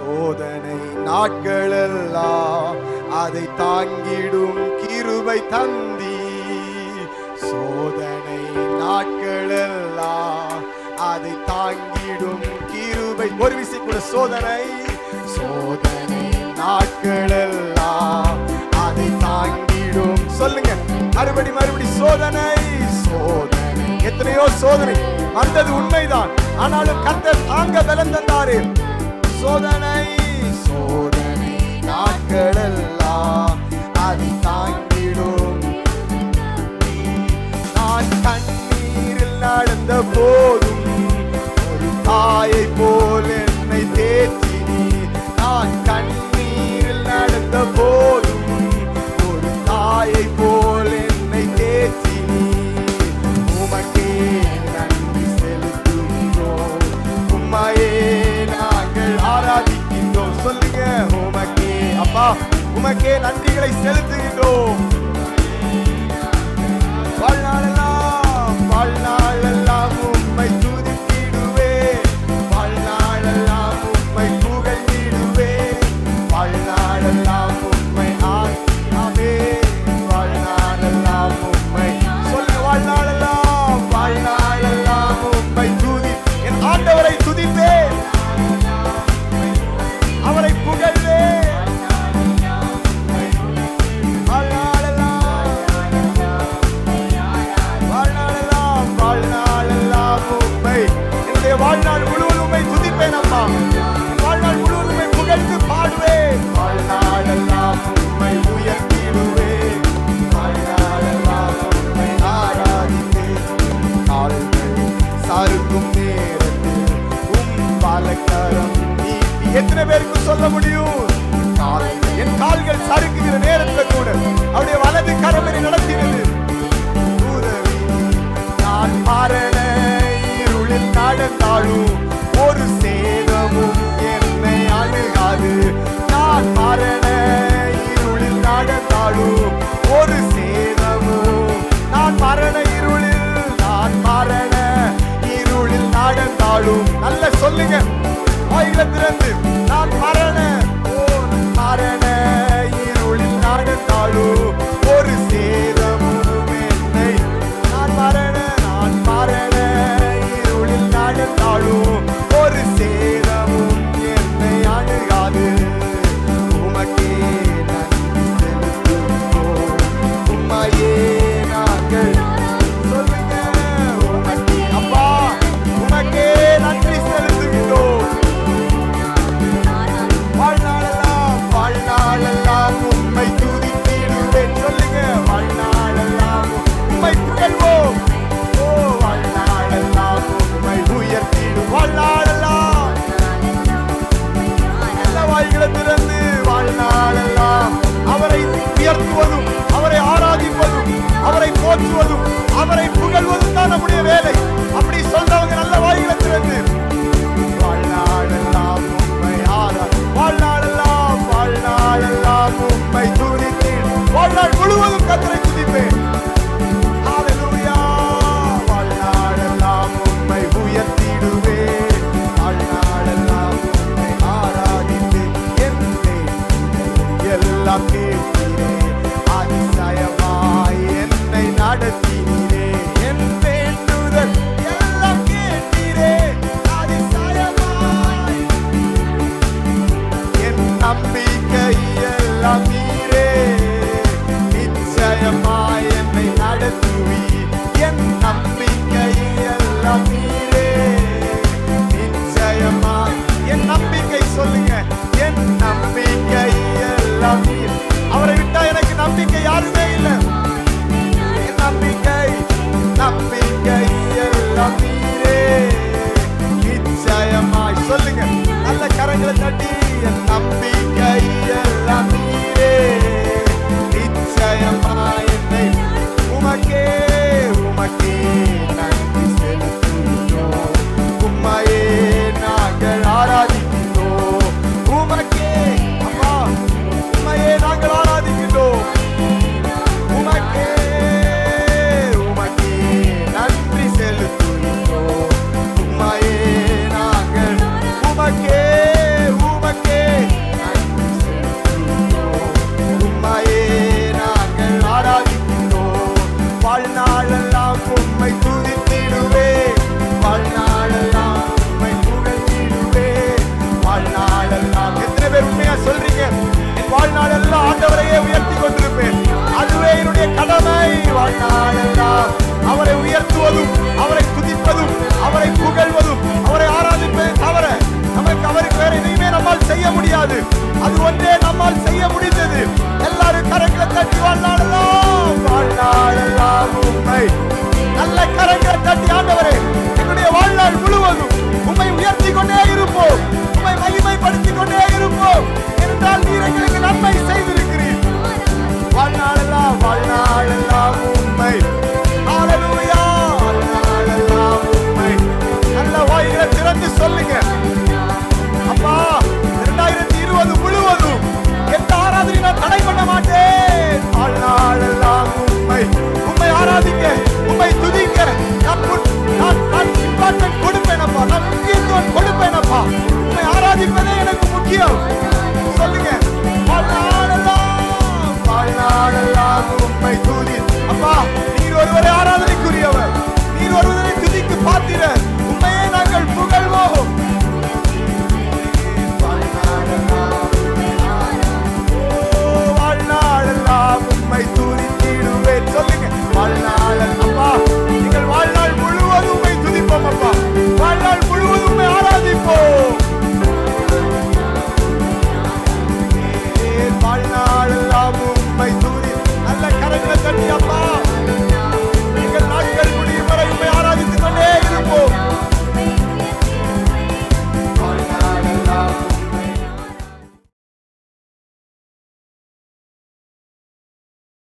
சோதனை நாட்களெல்லாம் அதை தாங்கிடும் கிருபை தந்தி சோதனை நாட்களெல்லாம் அதை தாங்கிடும் கிருபை ஒரு விசை கூட சோதனை சோதனை நாட்களெல்லாம் அதை தாங்கிடும் சொல்லுங்க மறுபடி மறுபடி சோதனை சோதனை எத்தனையோ சோதனை வந்தது உண்மைதான் ஆனாலும் கர்த்தர் தாங்க பலம் தந்தாரு சோதனை சோதனை நாட்களெல்லாம் அதை தாங்கிடும் நான் கண்ணீரில் நடந்த போதும் ஒரு தாயை போல் என்னை தேற்றினி நான் கண்ணீரில் நடந்த போதும் ஒரு தாயை போல் என்னை தேற்றினி உமக்கே நன்றி செலுத்துகிறோம் உம்மையே நாங்கள் ஆராதிக்கின்றோம் சொல்லுங்க உமக்கே அப்பா உமக்கே நன்றிகளை செலுத்துகின்றோம் வாழ்நாளெல்லாம் வாழ்நாளெல்லாம் உம்மை துதித்திடுவே வாழ்நாளெல்லாம் உம்மை புகழ்ந்திடுவே வாழ்நாளெல்லாம் உம்மை ஆசியாவே வாழ்நாளெல்லாம் உம்மை சொல்லு வாழ்நாளெல்லாம் வாழ்நாளெல்லாம் உம்மை துதி என் ஆண்டவரை துதிப்பேன் அவரை புகழ்வேன் வாழ்நாளெல்லாம் வாழ்நாளெல்லாம் வாழ்நாளெல்லாம் உம்மை என்னுடைய வாழ்நாள் முழுவதும் உம்மை துதிப்பேன் அம்மா என் வாழ்நாள் முழுவதும் உம்மை புகழ்ந்து பாடுவேன் வாழ்நாளெல்லாம் உம்மை உயர்த்திடுவேன் வாழ்நாளெல்லாம் உம்மை ஆராதிப்பேன் கால்கள் சாருக்கும் நேரத்தில் உம் பாலக்கரம் நீட்டி எத்தனை பேருக்கு சொல்ல முடியும் கால்கள் என் கால்கள் சறுக்குகிற நேரத்தில் கூட அவருடைய வலது கரமனை நடத்தினது உதவி நான் மரண இருளில் நடந்தாலும் ஒரு சேதமும் என்னை அணுகாது நான் மரண இருளில் நடந்தாலும் ஒரு சேதமும் நான் மரண இருளில் நான் மரண இருளில் நடந்தாலும் நல்ல சொல்லுங்க வாயில திறந்து